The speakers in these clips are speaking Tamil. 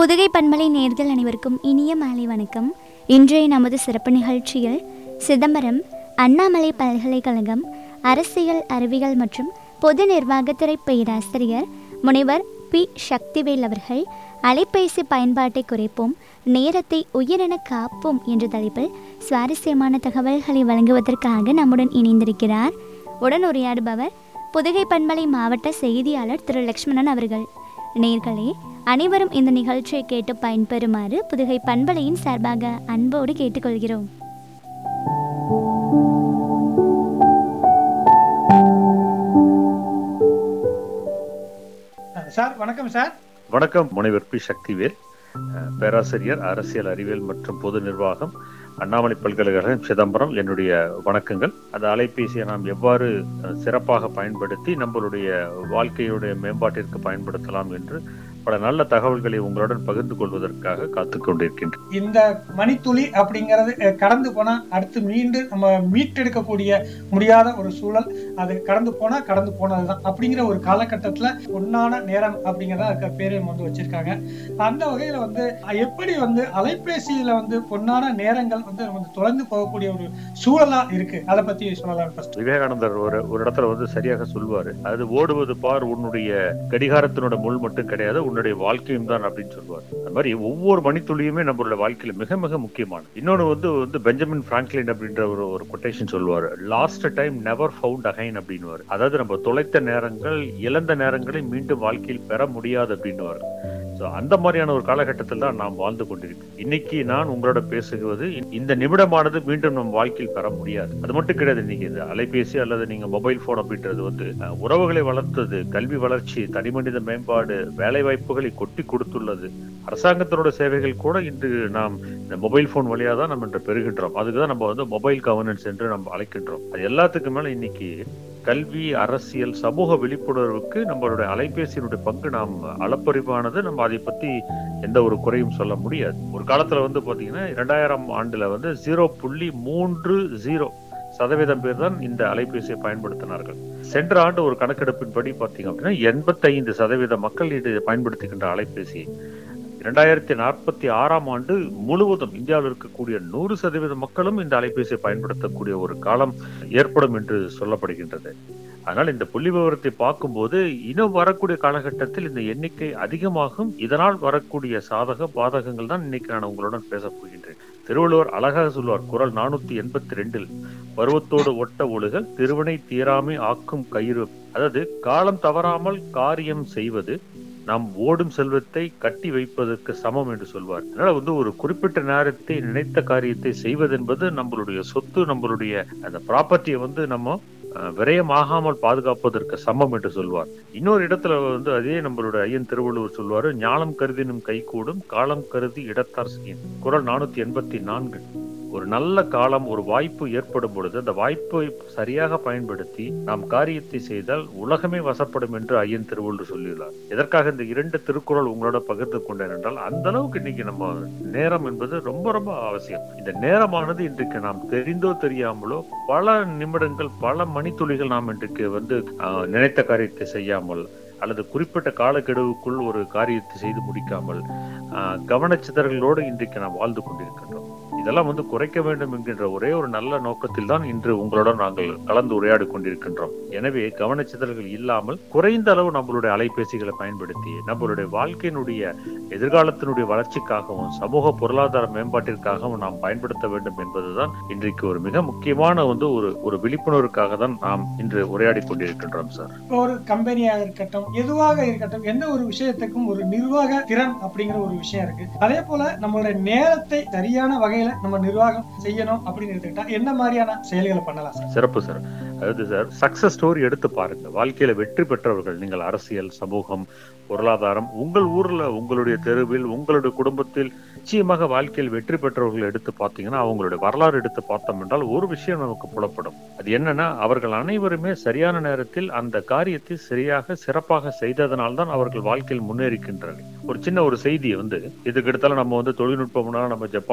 புதுகை பண்பலை நேர்கள் அனைவருக்கும் இனிய மாலை வணக்கம் இன்றைய நமது சிறப்பு நிகழ்ச்சியில் சிதம்பரம் அண்ணாமலை பல்கலைக்கழகம் அரசியல் அறிவியல் மற்றும் பொது நிர்வாகத்துறை பேராசிரியர் முனைவர் பி சக்திவேல் அவர்கள் அலைபேசி பயன்பாட்டை குறைப்போம் நேரத்தை உயிரென காப்போம் என்ற தலைப்பில் சுவாரஸ்யமான தகவல்களை வழங்குவதற்காக நம்முடன் இணைந்திருக்கிறார் உடன் உரையாடுபவர் புதுகை பண்பலை மாவட்ட செய்தியாளர் திரு லக்ஷ்மணன் அவர்கள் நேர்களே அனைவரும் இந்த நிகழ்ச்சியை கேட்டு பயன்பெறுமாறு புதுகை பண்பலையின் சார்பாக அன்போடு கேட்டுக்கொள்கிறோம் சார் வணக்கம் சார் வணக்கம் முனைவர் பி சக்திவேல் அஹ், பேராசிரியர் அரசியல் அறிவியல் மற்றும் பொது நிர்வாகம் அண்ணாமலை பல்கலைக்கழகம் சிதம்பரம் என்னுடைய வணக்கங்கள் அந்த அலைபேசியை நாம் எவ்வாறு அஹ், சிறப்பாக பயன்படுத்தி நம்மளுடைய வாழ்க்கையுடைய மேம்பாட்டிற்கு பயன்படுத்தலாம் என்று பல நல்ல தகவல்களை உங்களுடன் பகிர்ந்து கொள்வதற்காக காத்துக் கொண்டிருக்கின்றேன் இந்த மணித்துளி அப்படிங்கிறது அஹ், கடந்து போனா அடுத்து மீண்டும் நம்ம மீட்டெடுக்கக்கூடிய முடியாத ஒரு சூழல் அது கடந்து போனா கடந்து போனதுதான் அப்படிங்கிற ஒரு காலகட்டத்துல பொன்னான நேரம் அப்படிங்கிறத அதுக்கு பேரே வந்து வச்சிருக்காங்க அந்த வகையில வந்து அஹ், எப்படி வந்து அலைபேசியில வந்து பொன்னான நேரங்கள் வந்து நம்ம வந்து தொலைந்து போகக்கூடிய ஒரு சூழலா இருக்கு அதை பத்தி சொல்லலாம் ஃபர்ஸ்ட் விவேகானந்தர் ஒரு ஒரு இடத்துல வந்து சரியாக சொல்வாரு அது ஓடுவது பார் உன்னுடைய கடிகாரத்தினோட முள் மட்டும் கிடையாது உன்னுடைய வாழ்க்கையும் தான் அப்படின்னு சொல்லுவார் அந்த மாதிரி ஒவ்வொரு மணித்துளியுமே நம்மளோட வாழ்க்கையில மிக மிக முக்கியமானது இன்னொன்னு வந்து வந்து பெஞ்சமின் பிராங்க்லின் அப்படின்ற ஒரு ஒரு கொட்டேஷன் சொல்லுவார் lost time never found again அப்படின்னு அதாவது நம்ம தொலைத்த நேரங்கள் இழந்த நேரங்களை மீண்டும் வாழ்க்கையில் பெற முடியாது அப்படின்னு ஸோ அந்த மாதிரியான ஒரு காலகட்டத்தில் தான் நாம் வாழ்ந்து கொண்டிருக்கோம் இன்னைக்கு நான் உங்களோட பேசுகிறது இந்த- இந்த நிமிடமானது மீண்டும் நம் வாழ்க்கையில் பெற முடியாது அது மட்டும் கிடையாது இன்னைக்கு இந்த அலைபேசி அல்லது நீங்க மொபைல் போன் அப்படின்றது வந்து அஹ், உறவுகளை வளர்த்தது கல்வி வளர்ச்சி தனிமனித மேம்பாடு வேலை வாய்ப்புகளை கொட்டி கொடுத்துள்ளது அரசாங்கத்தினோட சேவைகள் கூட இன்று நாம் இந்த மொபைல் போன் வழியாக தான் நம்ம இன்று பெறுகின்றோம் அதுக்கு தான் நம்ம வந்து மொபைல் கவர்னன்ஸ் என்று நம்ம அழைக்கின்றோம் அது எல்லாத்துக்கு மேல இன்னைக்கு கல்வி அரசியல் சமூக விழிப்புணர்வுக்கு நம்மளுடைய அலைபேசியினுடைய பங்கு நாம் அளப்பரிவானது நம்ம அதை பத்தி எந்த ஒரு குறையும் சொல்ல முடியாது ஒரு காலத்துல வந்து பாத்தீங்கன்னா இரண்டாயிரம் ஆண்டுல வந்து ஜீரோ புள்ளி மூன்று ஜீரோ சதவீதம் பேர் தான் இந்த அலைபேசியை பயன்படுத்தினார்கள் சென்ற ஆண்டு ஒரு கணக்கெடுப்பின்படி பாத்தீங்க அப்படின்னா எண்பத்தைந்து சதவீத மக்கள் இது பயன்படுத்துகின்ற அலைபேசியை இரண்டாயிரத்தி நாற்பத்தி ஆறாம் ஆண்டு முழுவதும் இந்தியாவில் இருக்கக்கூடிய நூறு சதவீத மக்களும் இந்த அலைபேசியை பயன்படுத்தக்கூடிய ஒரு காலம் ஏற்படும் என்று சொல்லப்படுகின்றது அதனால் இந்த புள்ளி விவரத்தை பார்க்கும்போது இன்னும் வரக்கூடிய காலகட்டத்தில் இந்த எண்ணிக்கை அதிகமாகும் இதனால் வரக்கூடிய சாதக பாதகங்கள் தான் இன்னைக்கு நான் உங்களுடன் பேசப் போகின்றேன் திருவள்ளுவர் அழகாக சொல்வார் குரல் நானூத்தி எண்பத்தி ரெண்டில் பருவத்தோடு ஒட்ட ஒழுகல் திருவினை தீராமை ஆக்கும் கயிறு அதாவது காலம் தவறாமல் காரியம் செய்வது நாம் ஓடும் செல்வத்தை கட்டி வைப்பதற்கு சமம் என்று சொல்வார் அதனால வந்து ஒரு குறிப்பிட்ட நேரத்தை நினைத்த காரியத்தை செய்வதென்பது நம்மளுடைய சொத்து நம்மளுடைய அந்த ப்ராப்பர்ட்டியை வந்து நம்ம அஹ், விரயமாகாமல் பாதுகாப்பதற்கு சமம் என்று சொல்வார் இன்னொரு இடத்துல வந்து அதே நம்மளுடைய ஐயன் திருவள்ளுவர் சொல்வாரு ஞானம் கருதினும் கைகூடும் காலம் கருதி இடத்தார் செய்யும் குரல் நானூத்தி எண்பத்தி நான்கு ஒரு நல்ல காலம் ஒரு வாய்ப்பு ஏற்படும் பொழுது அந்த வாய்ப்பை சரியாக பயன்படுத்தி நாம் காரியத்தை செய்தால் உலகமே வசப்படும் என்று ஐயன் திருவள்ளுவர் சொல்லியுள்ளார் எதற்காக இந்த இரண்டு திருக்குறள் உங்களோட பகிர்ந்து கொண்டேன் என்றால் அந்த அளவுக்கு இன்னைக்கு நம்ம நேரம் என்பது ரொம்ப ரொம்ப அவசியம் இந்த நேரமானது இன்றைக்கு நாம் தெரிந்தோ தெரியாமலோ பல நிமிடங்கள் பல மணித்துளிகள் நாம் இன்றைக்கு வந்து ஆஹ், நினைத்த காரியத்தை செய்யாமல் அல்லது குறிப்பிட்ட காலக்கெடுவுக்குள் ஒரு காரியத்தை செய்து முடிக்காமல் ஆஹ், கவனச்சிதறல்களோடு இன்றைக்கு நாம் வாழ்ந்து கொண்டிருக்கின்றோம் இதெல்லாம் வந்து குறைக்க வேண்டும் என்கின்ற ஒரே ஒரு நல்ல நோக்கத்தில் தான் இன்று உங்களுடன் நாங்கள் கலந்து உரையாடி கொண்டிருக்கின்றோம் எனவே கவனச்சிதறல்கள் இல்லாமல் குறைந்த அளவு நம்மளுடைய அலைபேசிகளை பயன்படுத்தி நம்மளுடைய வாழ்க்கையினுடைய எதிர்காலத்தினுடைய வளர்ச்சிக்காகவும் சமூக பொருளாதார மேம்பாட்டிற்காகவும் நாம் பயன்படுத்த வேண்டும் என்பதுதான் இன்றைக்கு ஒரு மிக முக்கியமான வந்து ஒரு ஒரு விழிப்புணர்வுக்காக தான் நாம் இன்று உரையாடி கொண்டிருக்கின்றோம் சார் இப்போ ஒரு கம்பெனியாக இருக்கட்டும் எதுவாக இருக்கட்டும் எந்த ஒரு விஷயத்துக்கும் ஒரு நிர்வாக திறன் அப்படிங்கிற ஒரு விஷயம் இருக்கு அதே போல நம்மளுடைய நேரத்தை சரியான வகையில நம்ம நிர்வாகம் செய்யணும் அப்படின்னு எடுத்துக்கிட்டா என்ன மாதிரியான செயல்களை பண்ணலாம் சார் சிறப்பு சார் அதாவது சார் சக்சஸ் ஸ்டோரி எடுத்து பாருங்க வாழ்க்கையில வெற்றி பெற்றவர்கள் நீங்கள் அரசியல் சமூகம் பொருளாதாரம் உங்கள் ஊர்ல உங்களுடைய தெருவில் உங்களுடைய குடும்பத்தில் நிச்சயமாக வாழ்க்கையில் வெற்றி பெற்றவர்கள் எடுத்து பார்த்தீங்கன்னா அவங்களுடைய வரலாறு எடுத்து பார்த்தோம் என்றால் ஒரு விஷயம் நமக்கு புலப்படும் அது என்னன்னா அவர்கள் அனைவருமே சரியான நேரத்தில் அந்த காரியத்தை சரியாக சிறப்பாக செய்ததனால்தான் அவர்கள் வாழ்க்கையில் முன்னேறிக்கின்றார்கள் ஒரு சின்ன ஒரு செய்தியை வந்து இதுக்கு எடுத்தாலும் நம்ம வந்து தொழில்நுட்பம்னா நம்ம ஜப்பான்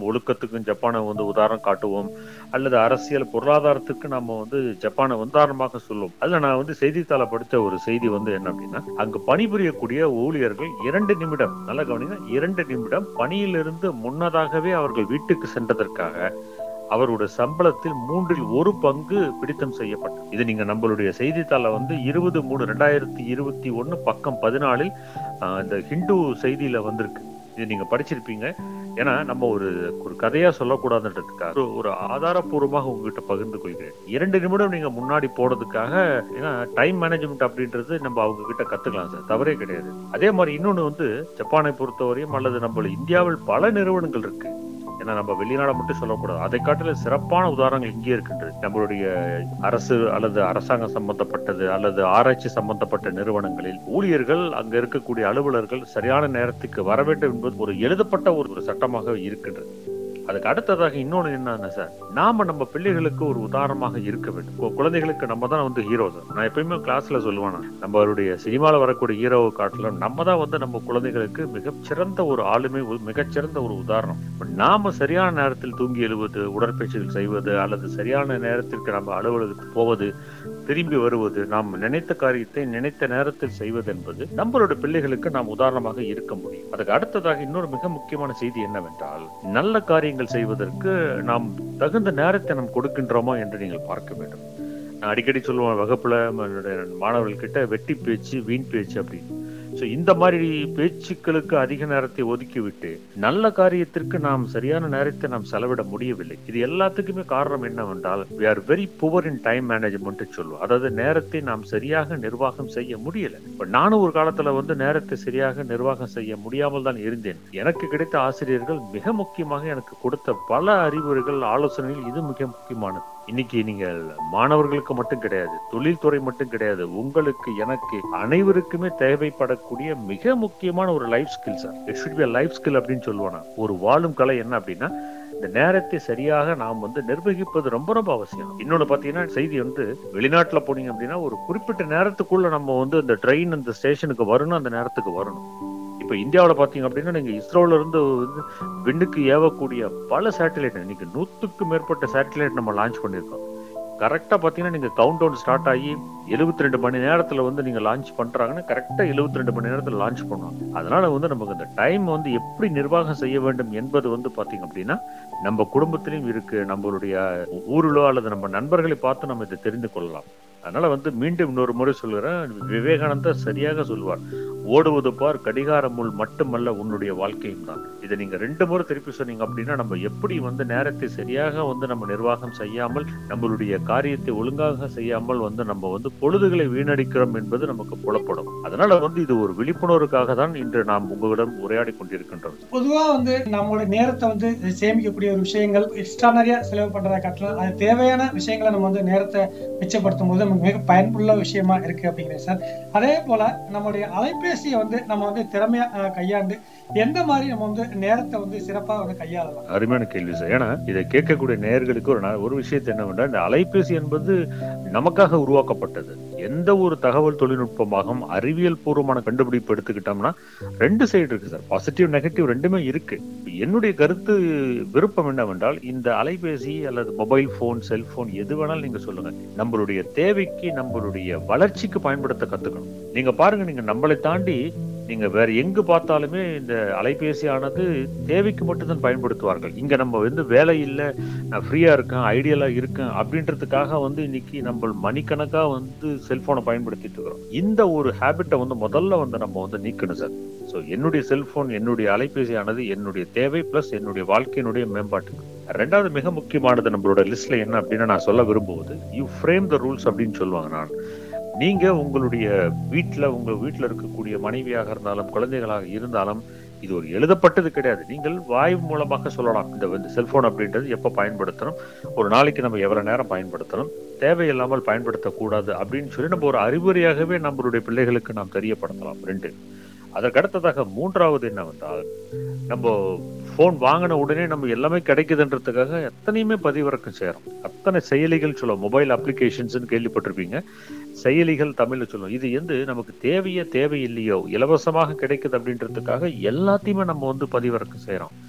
நம்ம ஒழுக்கத்துக்கும் ஜப்பானை வந்து உதாரணம் காட்டுவோம் அல்லது அரசியல் பொருளாதாரத்துக்கு நம்ம வந்து ஜப்பானை உதாரணமாக சொல்லுவோம் அதுல நான் வந்து செய்தித்தாளை படித்த ஒரு செய்தி வந்து என்ன அப்படின்னா அங்கு பணிபுரியக்கூடிய ஊழியர்கள் இரண்டு நிமிடம் நல்ல கவனிங்க இரண்டு நிமிடம் பணியிலிருந்து முன்னதாகவே அவர்கள் வீட்டுக்கு சென்றதற்காக அவருடைய சம்பளத்தில் மூன்றில் ஒரு பங்கு பிடித்தம் செய்யப்பட்டது இது நீங்க நம்மளுடைய செய்தித்தாள வந்து இருபது மூணு ரெண்டாயிரத்தி இருபத்தி ஒன்னு பக்கம் பதினாலில் ஆஹ், இந்த ஹிந்து செய்தியில வந்திருக்கு இது நீங்க படிச்சிருப்பீங்க ஏன்னா நம்ம ஒரு ஒரு கதையா சொல்லக்கூடாதுன்றதுக்காக ஒரு- ஒரு ஆதாரப்பூர்வமாக உங்ககிட்ட பகிர்ந்து கொள்கிறேன் இரண்டு நிமிடம் நீங்க முன்னாடி போனதுக்காக ஏன்னா டைம் மேனேஜ்மெண்ட் அப்படின்றது நம்ம அவங்க கிட்ட கத்துக்கலாம் சார் தவறே கிடையாது அதே மாதிரி இன்னொன்னு வந்து ஜப்பானை பொறுத்தவரையும் அல்லது நம்ம இந்தியாவில் பல நிறுவனங்கள் இருக்கு ஏன்னா நம்ம வெளிநாடை மட்டும் சொல்லக்கூடாது அதை காட்டிலும் சிறப்பான உதாரணங்கள் இங்கே இருக்கின்றது நம்மளுடைய அரசு அல்லது அரசாங்கம் சம்பந்தப்பட்டது அல்லது ஆராய்ச்சி சம்பந்தப்பட்ட நிறுவனங்களில் ஊழியர்கள் அங்க இருக்கக்கூடிய அலுவலர்கள் சரியான நேரத்துக்கு வர வேண்டும் என்பது ஒரு எழுதப்பட்ட ஒரு ஒரு சட்டமாக இருக்கின்றது அதுக்கு அடுத்ததாக இன்னொன்னு என்னன்னா சார் நாம நம்ம பிள்ளைகளுக்கு ஒரு உதாரணமாக இருக்க வேண்டும் இப்போ குழந்தைகளுக்கு நம்ம தான் வந்து ஹீரோ சார் நான் எப்பயுமே கிளாஸ்ல சொல்லுவேன் நான். நம்மளுடைய சினிமால வரக்கூடிய ஹீரோவை காட்டிலும் நம்ம தான் வந்து நம்ம குழந்தைகளுக்கு மிகச்சிறந்த ஒரு ஆளுமை ஒரு மிகச்சிறந்த ஒரு உதாரணம் இப்ப நாம சரியான நேரத்தில் தூங்கி எழுவது உடற்பயிற்சிகள் செய்வது அல்லது சரியான நேரத்திற்கு நம்ம அலுவலகத்துக்கு போவது திரும்பி வருவது நாம் நினைத்த காரியத்தை நினைத்த நேரத்தில் செய்வது என்பது நம்மளோட பிள்ளைகளுக்கு நாம் உதாரணமாக இருக்க முடியும் அதுக்கு அடுத்ததாக இன்னொரு மிக முக்கியமான செய்தி என்னவென்றால் நல்ல காரியங்கள் செய்வதற்கு நாம் தகுந்த நேரத்தை நாம் கொடுக்கின்றோமா என்று நீங்கள் பார்க்க வேண்டும் நான் அடிக்கடி சொல்லுவேன் வகுப்புல என்னுடைய மாணவர்கள்கிட்ட வெட்டி பேச்சு வீண் பேச்சு அப்படின்னு ஸோ இந்த மாதிரி பேச்சுக்களுக்கு அதிக நேரத்தை ஒதுக்கிவிட்டு நல்ல காரியத்திற்கு நாம் சரியான நேரத்தை நாம் செலவிட முடியவில்லை இது எல்லாத்துக்குமே காரணம் என்னவென்றால் we are very poor in time management சொல்லுவோம் அதாவது நேரத்தை நாம் சரியாக நிர்வாகம் செய்ய முடியல இப்ப நானும் ஒரு காலத்துல வந்து நேரத்தை சரியாக நிர்வாகம் செய்ய முடியாமல் தான் இருந்தேன் எனக்கு கிடைத்த ஆசிரியர்கள் மிக முக்கியமாக எனக்கு கொடுத்த பல அறிவுரைகள் ஆலோசனைகள் இது மிக முக்கியமானது இன்னைக்கு நீங்கள் மாணவர்களுக்கு மட்டும் கிடையாது தொழில்துறை மட்டும் கிடையாது உங்களுக்கு எனக்கு அனைவருக்குமே தேவைப்படக்கூடிய மிக முக்கியமான ஒரு life skill sir it should be life skill அப்படின்னு சொல்லுவானா ஒரு வாழும் கலை என்ன அப்படின்னா இந்த நேரத்தை சரியாக நாம் வந்து நிர்வகிப்பது ரொம்ப ரொம்ப அவசியம் இன்னொன்னு பாத்தீங்கன்னா செய்தி வந்து வெளிநாட்டுல போனீங்க அப்படின்னா ஒரு குறிப்பிட்ட நேரத்துக்குள்ள நம்ம வந்து அந்த ட்ரெயின் அந்த ஸ்டேஷனுக்கு வரணும் அந்த நேரத்துக்கு வரணும் இப்ப இந்தியாவுல பாத்தீங்க அப்படின்னா நீங்க இஸ்ரோல இருந்து வந்து விண்ணுக்கு ஏவக்கூடிய பல சேட்டலைட் இன்னைக்கு நூத்துக்கு மேற்பட்ட சேட்டலைட் நம்ம லான்ச் பண்ணியிருக்கோம் கரெக்டா பாத்தீங்கன்னா நீங்க கவுண்ட் டவுன் ஸ்டார்ட் ஆகி 72 ரெண்டு மணி நேரத்துல வந்து நீங்க லான்ச் பண்றாங்கன்னா கரெக்டா 72 ரெண்டு மணி நேரத்துல லான்ச் பண்ணுவாங்க அதனால வந்து நமக்கு இந்த டைம் வந்து எப்படி நிர்வாகம் செய்ய வேண்டும் என்பது வந்து பாத்தீங்க அப்படின்னா நம்ம குடும்பத்திலும் இருக்கு நம்மளுடைய ஊரிலோ அல்லது நம்ம நண்பர்களை பார்த்து நம்ம இதை தெரிந்து கொள்ளலாம் அதனால வந்து மீண்டும் இன்னொரு முறை சொல்கிறேன் விவேகானந்தர் சரியாக சொல்வார் ஓடுவது பார் கடிகார முள் மட்டுமல்ல உன்னுடைய வாழ்க்கையும் தான் இதை நீங்க ரெண்டு முறை திருப்பி சொன்னீங்க அப்படின்னா நம்ம எப்படி வந்து நேரத்தை சரியாக வந்து நம்ம நிர்வாகம் செய்யாமல் நம்மளுடைய காரியத்தை ஒழுங்காக செய்யாமல் வந்து நம்ம வந்து பொழுதுகளை வீணடிக்கிறோம் என்பது நமக்கு புலப்படும் அதனால வந்து இது ஒரு விழிப்புணர்வுக்காக தான் இன்று நாம் உங்களிடம் உரையாடி கொண்டிருக்கின்றோம் பொதுவா வந்து நம்மளோட நேரத்தை வந்து சேமிக்கக்கூடிய ஒரு விஷயங்கள் எக்ஸ்ட்ரா நிறைய செலவு பண்றதை காட்டலாம் அது தேவையான விஷயங்களை நம்ம வந்து நேரத்தை மிச்சப்படுத்தும் போது நமக்கு மிக பயனுள்ள விஷயமா இருக்கு அப்படிங்கிறேன் சார் அதே போல நம்மளுடைய அலைபேசியை வந்து நம்ம வந்து திறமையா அஹ், கையாண்டு எந்த மாதிரி நம்ம வந்து நேரத்தை வந்து சிறப்பா வந்து கையாளலாம் அருமையான கேள்வி சார் ஏன்னா இதை கேட்கக்கூடிய நேயர்களுக்கு ஒரு நா- ஒரு விஷயத்தை என்னவென்றால் இந்த அலைபேசி என்பது நமக்காக உருவாக்கப்பட்டது எந்த ஒரு தகவல் தொழில்நுட்பமாகவும் அறிவியல் பூர்வமான கண்டுபிடிப்பு எடுத்துக்கிட்டோம்னா ரெண்டு சைடு இருக்கு சார் பாசிட்டிவ் நெகட்டிவ் ரெண்டுமே இருக்கு என்னுடைய கருத்து விருப்பம் என்னவென்றால் இந்த அலைபேசி அல்லது மொபைல் போன் செல்போன் எது வேணாலும் நீங்க சொல்லுங்க நம்மளுடைய தேவைக்கு நம்மளுடைய வளர்ச்சிக்கு பயன்படுத்த கத்துக்கணும் நீங்க பாருங்க நீங்க நம்மளை தாண்டி நீங்க வேற எங்கு பார்த்தாலுமே இந்த அலைபேசியானது தேவைக்கு மட்டும்தான் பயன்படுத்துவார்கள் இங்க நம்ம வந்து வேலை இல்லை நான் ஃப்ரீயா இருக்கேன் ஐடியலா இருக்கேன் அப்படின்றதுக்காக வந்து இன்னைக்கு நம்ம மணிக்கணக்கா வந்து செல்போனை பயன்படுத்திட்டு இருக்கிறோம் இந்த ஒரு ஹேபிட்டை வந்து முதல்ல வந்து நம்ம வந்து நீக்கணும் சார் ஸோ என்னுடைய செல்போன் என்னுடைய அலைபேசியானது என்னுடைய தேவை பிளஸ் என்னுடைய வாழ்க்கையினுடைய மேம்பாட்டுக்கு ரெண்டாவது மிக முக்கியமானது நம்மளோட லிஸ்ட்ல என்ன அப்படின்னு நான் சொல்ல விரும்புவது யூ ஃப்ரேம் த ரூல்ஸ் அப்படின்னு சொல்லுவாங்க நான் நீங்க உங்களுடைய வீட்ல உங்க வீட்ல இருக்கக்கூடிய மனைவியாக இருந்தாலும் குழந்தைகளாக இருந்தாலும் இது ஒரு எழுதப்பட்டது கிடையாது நீங்கள் வாய் மூலமாக சொல்லலாம் இந்த வந்து செல்போன் அப்படின்றது எப்ப பயன்படுத்தணும் ஒரு நாளைக்கு நம்ம எவ்வளவு நேரம் பயன்படுத்தணும் தேவையில்லாமல் பயன்படுத்தக்கூடாது அப்படின்னு சொல்லி நம்ம ஒரு அறிவுரையாகவே நம்மளுடைய பிள்ளைகளுக்கு நாம் தெரியப்படுத்தலாம் ரெண்டு அதற்கு அடுத்ததாக மூன்றாவது என்னவென்றால் நம்ம ஃபோன் வாங்கின உடனே நம்ம எல்லாமே கிடைக்குதுன்றதுக்காக எத்தனையுமே பதிவிறக்கம் செய்யறோம் அத்தனை செயலிகள் சொல்லுவோம் மொபைல் அப்ளிகேஷன்ஸ்னு கேள்விப்பட்டிருப்பீங்க செயலிகள் தமிழ்ல சொல்லுவோம் இது வந்து நமக்கு தேவையோ தேவையில்லையோ இலவசமாக கிடைக்குது அப்படின்றதுக்காக எல்லாத்தையுமே நம்ம வந்து பதிவிறக்கம் செய்யறோம்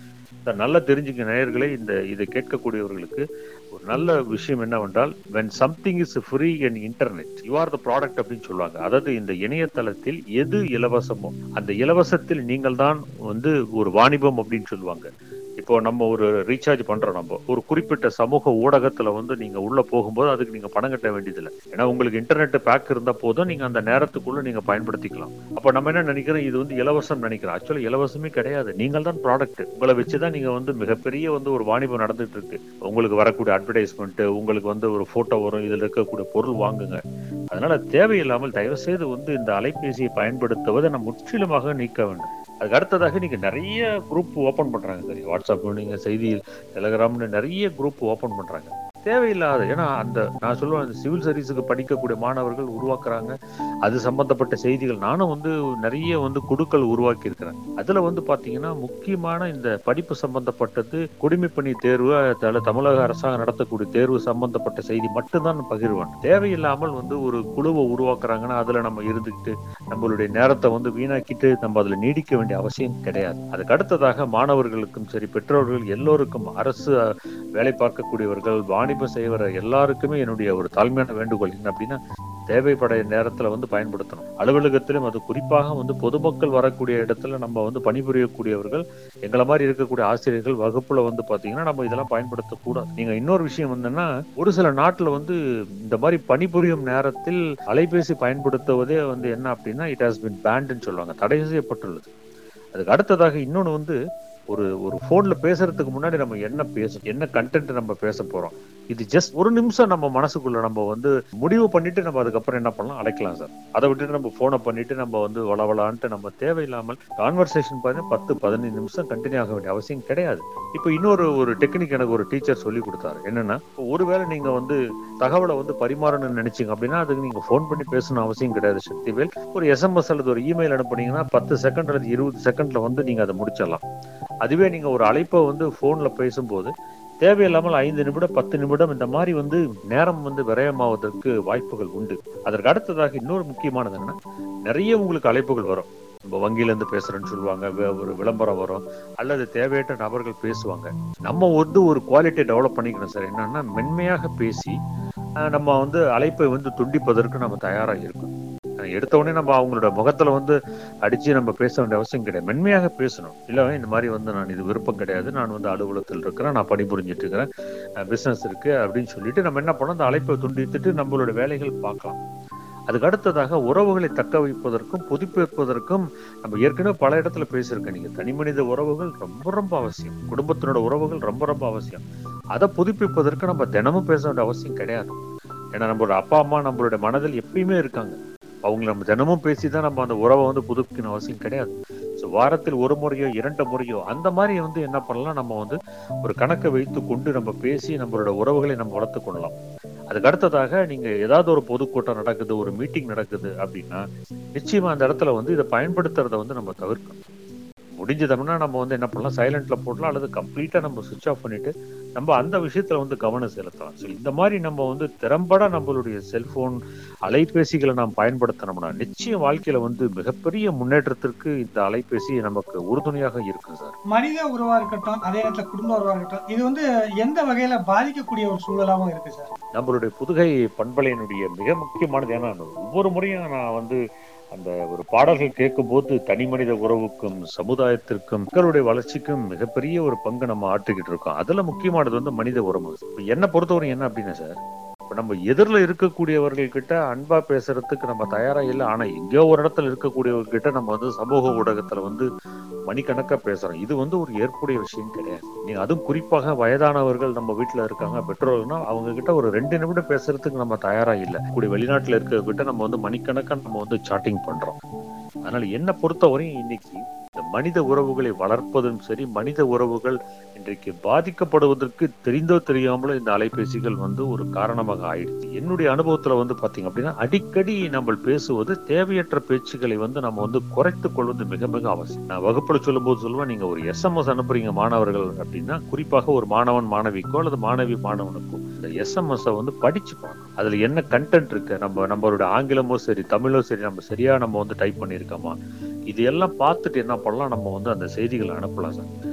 சார் நல்லா தெரிஞ்சுக்க நேயர்களே இந்த இதை கேட்கக்கூடியவர்களுக்கு ஒரு நல்ல விஷயம் என்னவென்றால் when something is free in internet you are the product அப்படின்னு சொல்லுவாங்க அதாவது இந்த இணையதளத்தில் எது இலவசமோ அந்த இலவசத்தில் நீங்கள் தான் வந்து ஒரு வாணிபம் அப்படின்னு சொல்லுவாங்க இப்போ நம்ம ஒரு ரீசார்ஜ் பண்றோம் நம்ம ஒரு குறிப்பிட்ட சமூக ஊடகத்துல வந்து நீங்க உள்ள போகும்போது அதுக்கு நீங்க பணம் கட்ட வேண்டியதில்லை ஏன்னா உங்களுக்கு இன்டர்நெட் பேக் இருந்தா போதும் நீங்க அந்த நேரத்துக்குள்ள நீங்க பயன்படுத்திக்கலாம் அப்ப நம்ம என்ன நினைக்கிறோம் இது வந்து இலவசம் நினைக்கிறோம் ஆக்சுவலி இலவசமே கிடையாது நீங்கள் தான் ப்ராடக்ட் உங்களை வச்சுதான் நீங்க வந்து மிகப்பெரிய வந்து ஒரு வாணிபம் நடந்துட்டு இருக்கு உங்களுக்கு வரக்கூடிய அட்வர்டைஸ்மெண்ட் உங்களுக்கு வந்து ஒரு போட்டோ வரும் இதுல இருக்கக்கூடிய பொருள் வாங்குங்க அதனால தேவையில்லாமல் தயவு செய்து வந்து இந்த அலைபேசியை பயன்படுத்துவதை நம்ம முற்றிலுமாக நீக்க வேண்டும் அதுக்கு அடுத்ததாக நீங்க நிறைய குரூப் ஓபன் பண்றாங்க சரி வாட்ஸ்அப் நீங்க செய்தி டெலகிராம்னு நிறைய குரூப் ஓபன் பண்றாங்க தேவையில்லாத ஏன்னா அந்த நான் சொல்லுவேன் அந்த சிவில் சர்வீஸுக்கு படிக்கக்கூடிய மாணவர்கள் உருவாக்குறாங்க அது சம்பந்தப்பட்ட செய்திகள் நானும் வந்து நிறைய வந்து குழுக்கள் உருவாக்கி இருக்கிறேன் அதுல வந்து பாத்தீங்கன்னா முக்கியமான இந்த படிப்பு சம்பந்தப்பட்டது குடிமைப்பணி தேர்வு தல- தமிழக அரசாங்கம் நடத்தக்கூடிய தேர்வு சம்பந்தப்பட்ட செய்தி மட்டும்தான் நான் பகிர்வேன் தேவையில்லாமல் வந்து ஒரு குழுவை உருவாக்குறாங்கன்னா அதுல நம்ம இருந்துக்கிட்டு நம்மளுடைய நேரத்தை வந்து வீணாக்கிட்டு நம்ம அதுல நீடிக்க வேண்டிய அவசியம் கிடையாது அதுக்கு அடுத்ததாக மாணவர்களுக்கும் சரி பெற்றோர்கள் எல்லோருக்கும் அரசு அஹ், வேலை பார்க்கக்கூடியவர்கள் வாணிபம் செய்வர எல்லாருக்குமே என்னுடைய ஒரு தாழ்மையான வேண்டுகோள் என்ன அப்படின்னா தேவைப்பட நேரத்துல வந்து பயன்படுத்தணும் அலுவலகத்திலும் அது குறிப்பாக வந்து பொதுமக்கள் வரக்கூடிய இடத்துல நம்ம வந்து பணிபுரியக்கூடியவர்கள் எங்களை மாதிரி இருக்கக்கூடிய ஆசிரியர்கள் வகுப்புல வந்து பாத்தீங்கன்னா நம்ம இதெல்லாம் பயன்படுத்தக்கூடாது நீங்க இன்னொரு விஷயம் என்னன்னா ஒரு சில நாட்டுல வந்து இந்த மாதிரி பணிபுரியும் நேரத்தில் அலைபேசி பயன்படுத்துவதே வந்து என்ன அப்படின்னா இட் ஹாஸ் பின் பேண்ட்னு சொல்லுவாங்க தடை செய்யப்பட்டுள்ளது அதுக்கு அடுத்ததாக இன்னொன்னு வந்து ஒரு ஒரு போன்ல பேசுறதுக்கு முன்னாடி நம்ம என்ன பேசணும் என்ன கண்டென்ட் நம்ம பேச போறோம் இது ஜஸ்ட் ஒரு நிமிஷம் நம்ம மனசுக்குள்ள நம்ம வந்து முடிவு பண்ணிட்டு நம்ம அதுக்கப்புறம் என்ன பண்ணலாம் அழைக்கலாம் சார் அதை விட்டுட்டு நம்ம போனை பண்ணிட்டு நம்ம வந்து வளவலான்ட்டு நம்ம தேவையில்லாமல் கான்வர்சேஷன் பார்த்தீங்கன்னா பத்து பதினஞ்சு நிமிஷம் கண்டினியூ ஆக வேண்டிய அவசியம் கிடையாது இப்போ இன்னொரு ஒரு டெக்னிக் எனக்கு ஒரு டீச்சர் சொல்லி கொடுத்தாரு என்னன்னா இப்போ ஒருவேளை நீங்க வந்து தகவலை வந்து பரிமாறணும்னு நினைச்சீங்க அப்படின்னா அதுக்கு நீங்க ஃபோன் பண்ணி பேசணும் அவசியம் கிடையாது சக்திவேல் ஒரு எஸ்எம்எஸ் அல்லது ஒரு இமெயில் அனுப்புனீங்கன்னா பத்து செகண்ட் அல்லது இருபது செகண்ட்ல வந்து நீங்க அதை முடிச்சிடலாம் அதுவே நீங்க ஒரு அழைப்பை வந்து போன்ல பேசும்போது தேவையில்லாமல் ஐந்து நிமிடம் பத்து நிமிடம் இந்த மாதிரி வந்து நேரம் வந்து விரயமாவதற்கு வாய்ப்புகள் உண்டு அதற்கு அடுத்ததாக இன்னொரு முக்கியமானது என்னன்னா நிறைய உங்களுக்கு அழைப்புகள் வரும் நம்ம வங்கியில இருந்து பேசுறேன்னு சொல்லுவாங்க வே- ஒரு விளம்பரம் வரும் அல்லது தேவையற்ற நபர்கள் பேசுவாங்க நம்ம வந்து ஒரு குவாலிட்டியை டெவலப் பண்ணிக்கணும் சார் என்னன்னா மென்மையாக பேசி அஹ், நம்ம வந்து அழைப்பை வந்து துண்டிப்பதற்கு நம்ம தயாரா இருக்கணும் அஹ், எடுத்த உடனே நம்ம அவங்களோட முகத்துல வந்து அடிச்சு நம்ம பேச வேண்டிய அவசியம் கிடையாது மென்மையாக பேசணும் இல்ல இந்த மாதிரி வந்து நான் இது விருப்பம் கிடையாது நான் வந்து அலுவலகத்தில் இருக்கிறேன் நான் பணிபுரிஞ்சிட்டு இருக்கிறேன் பிசினஸ் இருக்கு அப்படின்னு சொல்லிட்டு நம்ம என்ன பண்ணோம் அந்த அழைப்பை துண்டித்துட்டு நம்மளோட வேலைகள் பார்க்கலாம் அதுக்கு அடுத்ததாக உறவுகளை தக்க வைப்பதற்கும் புதுப்பிப்பதற்கும் நம்ம ஏற்கனவே பல இடத்துல பேசியிருக்கேன் நீங்க தனி மனித உறவுகள் ரொம்ப ரொம்ப அவசியம் குடும்பத்தினோட உறவுகள் ரொம்ப ரொம்ப அவசியம் அதை புதுப்பிப்பதற்கு நம்ம தினமும் பேச வேண்டிய அவசியம் கிடையாது ஏன்னா நம்மளோட அப்பா அம்மா நம்மளுடைய மனதில் எப்பயுமே இருக்காங்க அவங்க நம்ம தினமும் பேசி தான் நம்ம அந்த உறவை வந்து புதுப்பிக்கணும் அவசியம் கிடையாது ஸோ வாரத்தில் ஒரு முறையோ இரண்டு முறையோ அந்த மாதிரி வந்து என்ன பண்ணலாம் நம்ம வந்து ஒரு கணக்கை வைத்து கொண்டு நம்ம பேசி நம்மளோட உறவுகளை நம்ம வளர்த்து கொள்ளலாம் அதுக்கு அடுத்ததாக நீங்க ஏதாவது ஒரு பொதுக்கூட்டம் நடக்குது ஒரு மீட்டிங் நடக்குது அப்படின்னா நிச்சயமா அந்த இடத்துல வந்து இதை பயன்படுத்துறத வந்து நம்ம தவிர்க்கணும் முடிஞ்சதுன்னா நம்ம வந்து என்ன பண்ணலாம் சைலண்ட்ல போடலாம் அல்லது கம்ப்ளீட்டா நம்ம சுவிட்ச் ஆஃப் பண்ணிட்டு நம்ம அந்த விஷயத்துல வந்து கவனம் செலுத்தலாம் ஸோ இந்த மாதிரி நம்ம வந்து திறம்பட நம்மளுடைய செல்போன் அலைபேசிகளை நாம் பயன்படுத்தினோம்னா நிச்சயம் வாழ்க்கையில வந்து மிகப்பெரிய முன்னேற்றத்திற்கு இந்த அலைபேசி நமக்கு உறுதுணையாக இருக்கும் சார் மனித உறவா இருக்கட்டும் அதே நேரத்துல குடும்ப உறவா இருக்கட்டும் இது வந்து எந்த வகையில பாதிக்கக்கூடிய ஒரு சூழலாவும் இருக்கு சார் நம்மளுடைய புதுகை பண்பலையினுடைய மிக முக்கியமானது ஏன்னா ஒவ்வொரு முறையும் நான் வந்து அந்த ஒரு பாடல்கள் கேட்கும்போது தனி மனித உறவுக்கும் சமுதாயத்திற்கும் மக்களுடைய வளர்ச்சிக்கும் மிகப்பெரிய ஒரு பங்கு நம்ம ஆற்றிக்கிட்டு இருக்கோம் அதுல முக்கியமானது வந்து மனித உறவு இப்ப என்ன பொறுத்தவரை என்ன அப்படின்னா சார் இப்ப நம்ம எதிரில் இருக்கக்கூடியவர்கள் கிட்ட அன்பா பேசுறதுக்கு நம்ம தயாரா இல்லை ஆனா எங்கேயோ ஒரு இடத்துல இருக்கக்கூடியவர்கள் கிட்ட நம்ம வந்து சமூக ஊடகத்துல வந்து மணிக்கணக்கா பேசுறோம் இது வந்து ஒரு ஏற்புடைய விஷயம் கிடையாது நீங்க அதுவும் குறிப்பாக வயதானவர்கள் நம்ம வீட்டுல இருக்காங்க பெற்றோர்கள்னா அவங்க கிட்ட ஒரு ரெண்டு நிமிடம் பேசுறதுக்கு நம்ம தயாரா இல்லை கூடிய வெளிநாட்டுல இருக்கிற கிட்ட நம்ம வந்து மணிக்கணக்கா நம்ம வந்து சாட்டிங் பண்றோம் அதனால என்ன பொறுத்தவரையும் இன்னைக்கு இந்த மனித உறவுகளை வளர்ப்பதும் சரி மனித உறவுகள் இன்றைக்கு பாதிக்கப்படுவதற்கு தெரிந்தோ தெரியாமலோ இந்த அலைபேசிகள் வந்து ஒரு காரணமாக ஆயிடுச்சு என்னுடைய அனுபவத்துல வந்து பாத்தீங்க அப்படின்னா அடிக்கடி நம்ம பேசுவது தேவையற்ற பேச்சுக்களை வந்து நம்ம வந்து குறைத்துக் கொள்வது மிக மிக அவசியம் நான் வகுப்புல சொல்லும்போது சொல்லுவேன் நீங்க ஒரு எஸ்எம்எஸ் அனுப்புறீங்க மாணவர்கள் அப்படின்னா குறிப்பாக ஒரு மாணவன் மாணவிக்கோ அல்லது மாணவி மாணவனுக்கோ இந்த எஸ்எம்எஸ் வந்து படிச்சு பார்க்கணும் அதுல என்ன கண்டென்ட் இருக்கு நம்ம நம்மளோட ஆங்கிலமோ சரி தமிழோ சரி நம்ம சரியா நம்ம வந்து டைப் பண்ணியிருக்கோமா இது எல்லாம் பார்த்துட்டு என்ன பண்ணலாம் நம்ம வந்து அந்த செய்திகளை அனுப்பலாம் சார்